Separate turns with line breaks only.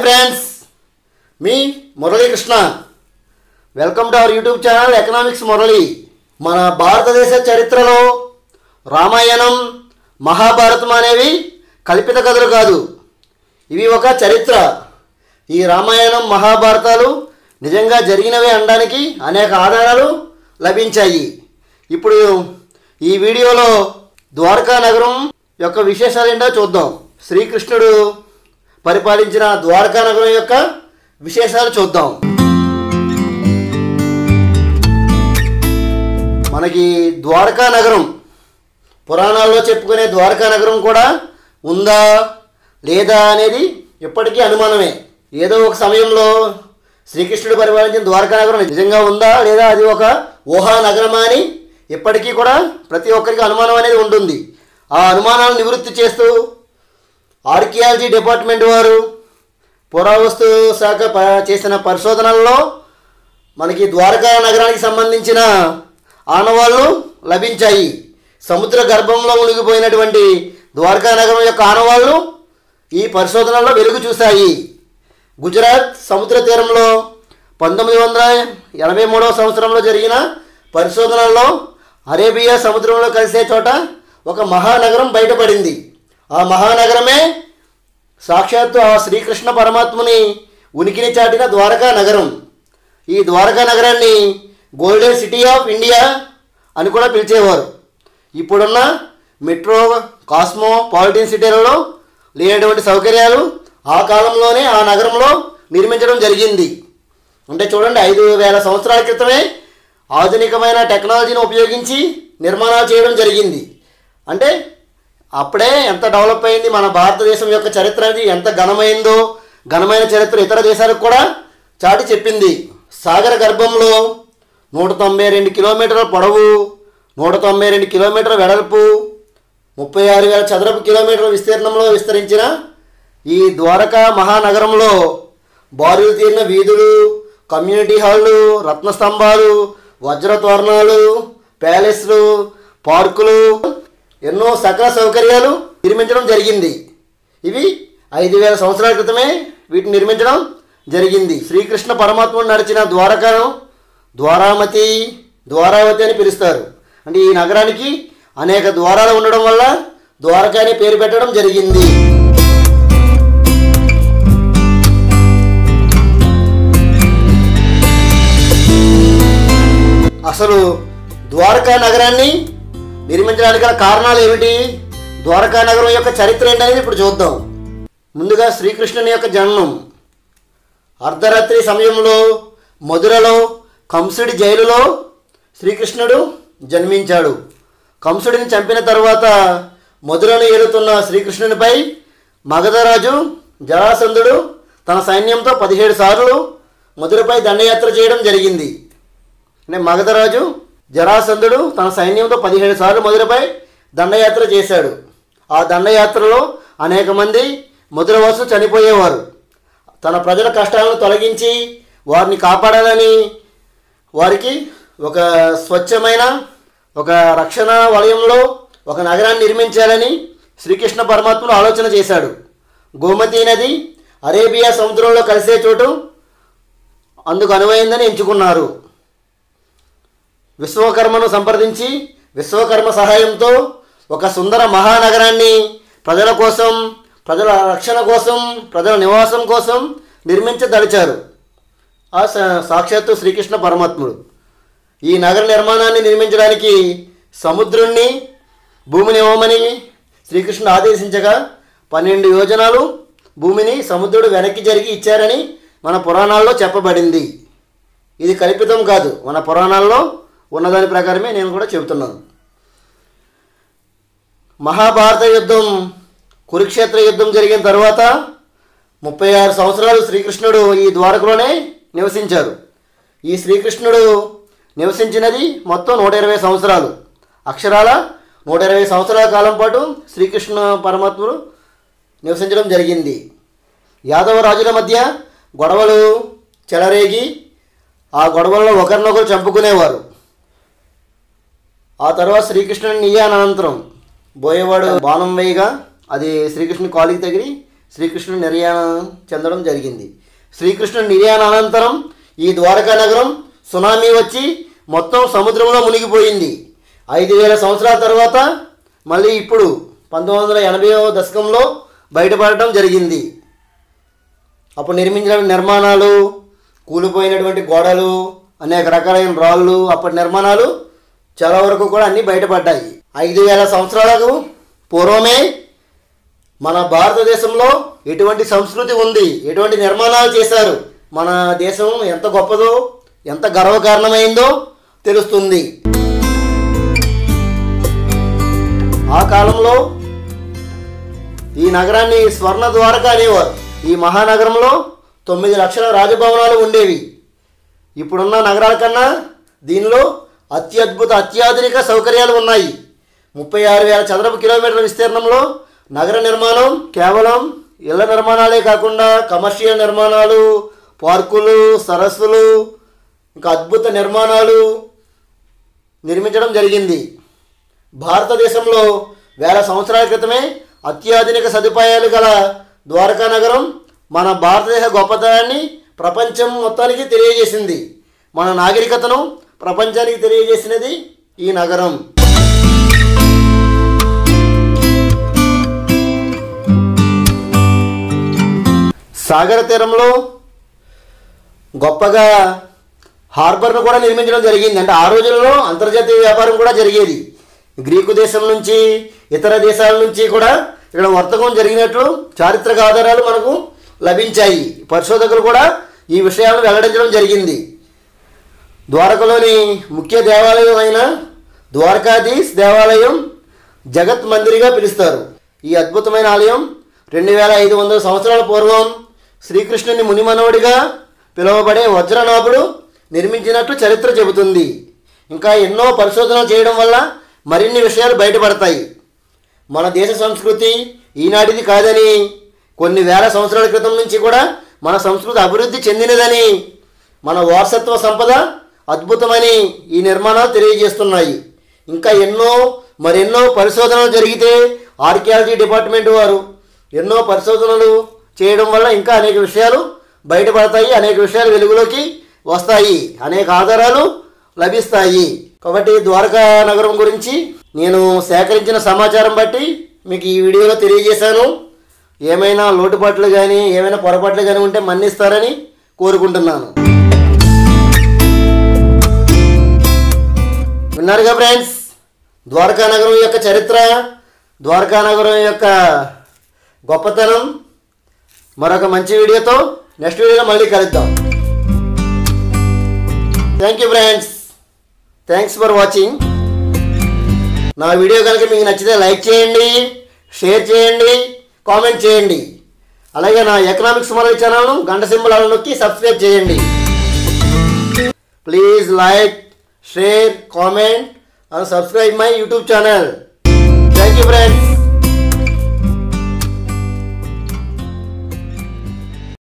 friends మీ Muralikrishna welcome to our YouTube channel economics Murali మన భారతదేశ చరిత్రలో రామాయణం మహాభారతం అనేవి కల్పిత కథలు కాదు ఇవి ఒక చరిత్ర ఈ రామాయణం మహాభారతాలు నిజంగా జరిగినవే అనడానికి అనేక ఆధారాలు లభించాయి ఇప్పుడు ఈ వీడియోలో ద్వారకా నగరం యొక్క విశేషాలు ఏంటో చూద్దాం శ్రీకృష్ణుడు పరిపాలించిన ద్వారకా నగరం యొక్క విశేషాలు చూద్దాం మనకి ద్వారకా నగరం పురాణాల్లో చెప్పుకునే ద్వారకా నగరం కూడా ఉందా లేదా అనేది ఇప్పటికీ అనుమానమే ఏదో ఒక సమయంలో శ్రీకృష్ణుడు పరిపాలించిన ద్వారకా నగరం నిజంగా ఉందా లేదా అది ఒక ఊహా నగరమా అని ఇప్పటికీ కూడా ప్రతి ఒక్కరికి అనుమానం అనేది ఉంటుంది ఆ అనుమానాలను నివృత్తి చేస్తూ ఆర్కియాలజీ డిపార్ట్మెంట్ వారు పురావస్తు శాఖ ప- చేసిన పరిశోధనల్లో మనకి ద్వారకా నగరానికి సంబంధించిన ఆనవాళ్ళు లభించాయి సముద్ర గర్భంలో మునిగిపోయినటువంటి ద్వారకా నగరం యొక్క ఆనవాళ్ళు ఈ పరిశోధనలో వెలుగు చూశాయి గుజరాత్ సముద్ర తీరంలో పంతొమ్మిది వందల ఎనభై మూడవ సంవత్సరంలో జరిగిన పరిశోధనల్లో అరేబియా సముద్రంలో కలిసే చోట ఒక మహానగరం బయటపడింది ఆ మహానగరమే సాక్షాత్తు ఆ శ్రీకృష్ణ పరమాత్ముని ఉనికిని చాటిన ద్వారకా నగరం ఈ ద్వారకా నగరాన్ని గోల్డెన్ సిటీ ఆఫ్ ఇండియా అని కూడా పిలిచేవారు ఇప్పుడున్న మెట్రో కాస్మో పాలిటిన్ సిటీలలో లేనటువంటి సౌకర్యాలు ఆ కాలంలోనే ఆ నగరంలో నిర్మించడం జరిగింది అంటే చూడండి ఐదు వేల సంవత్సరాల క్రితమే ఆధునికమైన టెక్నాలజీని ఉపయోగించి నిర్మాణాలు చేయడం జరిగింది అంటే అప్పుడే ఎంత డెవలప్ అయింది మన భారతదేశం యొక్క చరిత్ర అనేది ఎంత ఘనమైందో ఘనమైన చరిత్ర ఇతర దేశాలకు కూడా చాటి చెప్పింది సాగర గర్భంలో నూట తొంభై రెండు కిలోమీటర్ల పొడవు నూట తొంభై రెండు కిలోమీటర్ల వెడల్పు ముప్పై ఆరు వేల చదరపు కిలోమీటర్ల విస్తీర్ణంలో విస్తరించిన ఈ ద్వారకా మహానగరంలో బారులు తీరిన వీధులు కమ్యూనిటీ హాళ్ళు రత్నస్తంభాలు వజ్ర తోరణాలు ప్యాలెస్లు పార్కులు ఎన్నో సకల సౌకర్యాలు నిర్మించడం జరిగింది ఇవి ఐదు వేల సంవత్సరాల క్రితమే వీటిని నిర్మించడం జరిగింది శ్రీకృష్ణ పరమాత్ముడు నడిచిన ద్వారకను ద్వారామతి ద్వారావతి అని పిలుస్తారు అంటే ఈ నగరానికి అనేక ద్వారాలు ఉండడం వల్ల ద్వారక అనే పేరు పెట్టడం జరిగింది అసలు ద్వారకా నగరాన్ని నిర్మించడానికి గల కారణాలు ఏమిటి ద్వారకా నగరం యొక్క చరిత్ర ఏంటనేది ఇప్పుడు చూద్దాం ముందుగా శ్రీకృష్ణుని యొక్క జననం అర్ధరాత్రి సమయంలో మధురలో కంసుడి జైలులో శ్రీకృష్ణుడు జన్మించాడు కంసుడిని చంపిన తర్వాత మధురను ఏలుతున్న శ్రీకృష్ణునిపై మగధరాజు జరాసంధుడు తన సైన్యంతో పదిహేడు సార్లు మధురపై దండయాత్ర చేయడం జరిగింది అంటే మగధరాజు జరాసంధుడు తన సైన్యంతో పదిహేడు సార్లు మధురపై దండయాత్ర చేశాడు ఆ దండయాత్రలో అనేక మంది మధురవాసులు చనిపోయేవారు తన ప్రజల కష్టాలను తొలగించి వారిని కాపాడాలని వారికి ఒక స్వచ్ఛమైన ఒక రక్షణ వలయంలో ఒక నగరాన్ని నిర్మించాలని శ్రీకృష్ణ పరమాత్ముడు ఆలోచన చేశాడు గోమతీ నది అరేబియా సముద్రంలో కలిసే చోటు అందుకు అనువైందని ఎంచుకున్నారు విశ్వకర్మను సంప్రదించి విశ్వకర్మ సహాయంతో ఒక సుందర మహానగరాన్ని ప్రజల కోసం ప్రజల రక్షణ కోసం ప్రజల నివాసం కోసం నిర్మించదలిచారు ఆ సా- సాక్షాత్తు శ్రీకృష్ణ పరమాత్ముడు ఈ నగర నిర్మాణాన్ని నిర్మించడానికి సముద్రుణ్ణి భూమిని ఇవ్వమని శ్రీకృష్ణుడు ఆదేశించగా పన్నెండు యోజనాలు భూమిని సముద్రుడు వెనక్కి జరిగి ఇచ్చారని మన పురాణాల్లో చెప్పబడింది ఇది కల్పితం కాదు మన పురాణాల్లో ఉన్నదాని ప్రకారమే నేను కూడా చెబుతున్నాను మహాభారత యుద్ధం కురుక్షేత్ర యుద్ధం జరిగిన తర్వాత ముప్పై ఆరు సంవత్సరాలు శ్రీకృష్ణుడు ఈ ద్వారకలోనే నివసించారు ఈ శ్రీకృష్ణుడు నివసించినది మొత్తం నూట ఇరవై సంవత్సరాలు అక్షరాల నూట ఇరవై సంవత్సరాల కాలం పాటు శ్రీకృష్ణ పరమాత్ముడు నివసించడం జరిగింది యాదవ రాజుల మధ్య గొడవలు చెలరేగి ఆ గొడవల్లో ఒకరినొకరు చంపుకునేవారు ఆ తర్వాత శ్రీకృష్ణుని నియాన అనంతరం బోయేవాడు బాణం వేయగా అది శ్రీకృష్ణుని కాలికి తగిలి శ్రీకృష్ణుడు నిర్యాణం చెందడం జరిగింది శ్రీకృష్ణుడు నిర్యాణ అనంతరం ఈ ద్వారకా నగరం సునామీ వచ్చి మొత్తం సముద్రంలో మునిగిపోయింది ఐదు వేల సంవత్సరాల తర్వాత మళ్ళీ ఇప్పుడు పంతొమ్మిది వందల ఎనభైవ దశకంలో బయటపడటం జరిగింది అప్పుడు నిర్మించిన నిర్మాణాలు కూలిపోయినటువంటి గోడలు అనేక రకాలైన రాళ్ళు అప్పటి నిర్మాణాలు చాలా వరకు కూడా అన్నీ బయటపడ్డాయి ఐదు వేల సంవత్సరాలకు పూర్వమే మన భారతదేశంలో ఎటువంటి సంస్కృతి ఉంది ఎటువంటి నిర్మాణాలు చేశారు మన దేశం ఎంత గొప్పదో ఎంత గర్వకారణమైందో తెలుస్తుంది ఆ కాలంలో ఈ నగరాన్ని స్వర్ణ ద్వారక అనేవారు ఈ మహానగరంలో తొమ్మిది లక్షల రాజభవనాలు ఉండేవి ఇప్పుడున్న నగరాల కన్నా దీనిలో అత్యద్భుత అత్యాధునిక సౌకర్యాలు ఉన్నాయి ముప్పై ఆరు వేల చదరపు కిలోమీటర్ల విస్తీర్ణంలో నగర నిర్మాణం కేవలం ఇళ్ల నిర్మాణాలే కాకుండా కమర్షియల్ నిర్మాణాలు పార్కులు సరస్సులు ఇంకా అద్భుత నిర్మాణాలు నిర్మించడం జరిగింది భారతదేశంలో వేల సంవత్సరాల క్రితమే అత్యాధునిక సదుపాయాలు గల ద్వారకా నగరం మన భారతదేశ గొప్పతనాన్ని ప్రపంచం మొత్తానికి తెలియజేసింది మన నాగరికతను ప్రపంచానికి తెలియజేసినది ఈ నగరం సాగర తీరంలో గొప్పగా హార్బర్ను కూడా నిర్మించడం జరిగింది అంటే ఆ రోజుల్లో అంతర్జాతీయ వ్యాపారం కూడా జరిగేది గ్రీకు దేశం నుంచి ఇతర దేశాల నుంచి కూడా ఇక్కడ వర్తకం జరిగినట్లు చారిత్రక ఆధారాలు మనకు లభించాయి పరిశోధకులు కూడా ఈ విషయాలను వెల్లడించడం జరిగింది ద్వారకలోని ముఖ్య దేవాలయం అయిన ద్వారకాధీశ్ దేవాలయం జగత్ మందిరిగా పిలుస్తారు ఈ అద్భుతమైన ఆలయం రెండు వేల ఐదు వందల సంవత్సరాల పూర్వం శ్రీకృష్ణుని మునిమనవుడిగా పిలువబడే వజ్రనాభుడు నిర్మించినట్లు చరిత్ర చెబుతుంది ఇంకా ఎన్నో పరిశోధనలు చేయడం వల్ల మరిన్ని విషయాలు బయటపడతాయి మన దేశ సంస్కృతి ఈనాటిది కాదని కొన్ని వేల సంవత్సరాల క్రితం నుంచి కూడా మన సంస్కృతి అభివృద్ధి చెందినదని మన వారసత్వ సంపద అద్భుతమని ఈ నిర్మాణాలు తెలియజేస్తున్నాయి ఇంకా ఎన్నో మరెన్నో పరిశోధనలు జరిగితే ఆర్కియాలజీ డిపార్ట్మెంట్ వారు ఎన్నో పరిశోధనలు చేయడం వల్ల ఇంకా అనేక విషయాలు బయటపడతాయి అనేక విషయాలు వెలుగులోకి వస్తాయి అనేక ఆధారాలు లభిస్తాయి కాబట్టి ద్వారకా నగరం గురించి నేను సేకరించిన సమాచారం బట్టి మీకు ఈ వీడియోలో తెలియజేశాను ఏమైనా లోటుపాట్లు కానీ ఏమైనా పొరపాట్లు కానీ ఉంటే మన్నిస్తారని కోరుకుంటున్నాను విన్నారుగా ఫ్రెండ్స్ ద్వారకా నగరం యొక్క చరిత్ర ద్వారకా నగరం యొక్క గొప్పతనం మరొక మంచి వీడియోతో నెక్స్ట్ వీడియోలో మళ్ళీ కలుద్దాం thank you friends thanks for watching నా వీడియో కనుక మీకు నచ్చితే లైక్ చేయండి షేర్ చేయండి కామెంట్ చేయండి అలాగే నా ఎకనామిక్స్ మరో ఛానల్ను గంట సింబల్ అలా నొక్కి సబ్స్క్రైబ్ చేయండి please like share comment and subscribe my YouTube channel thank you friends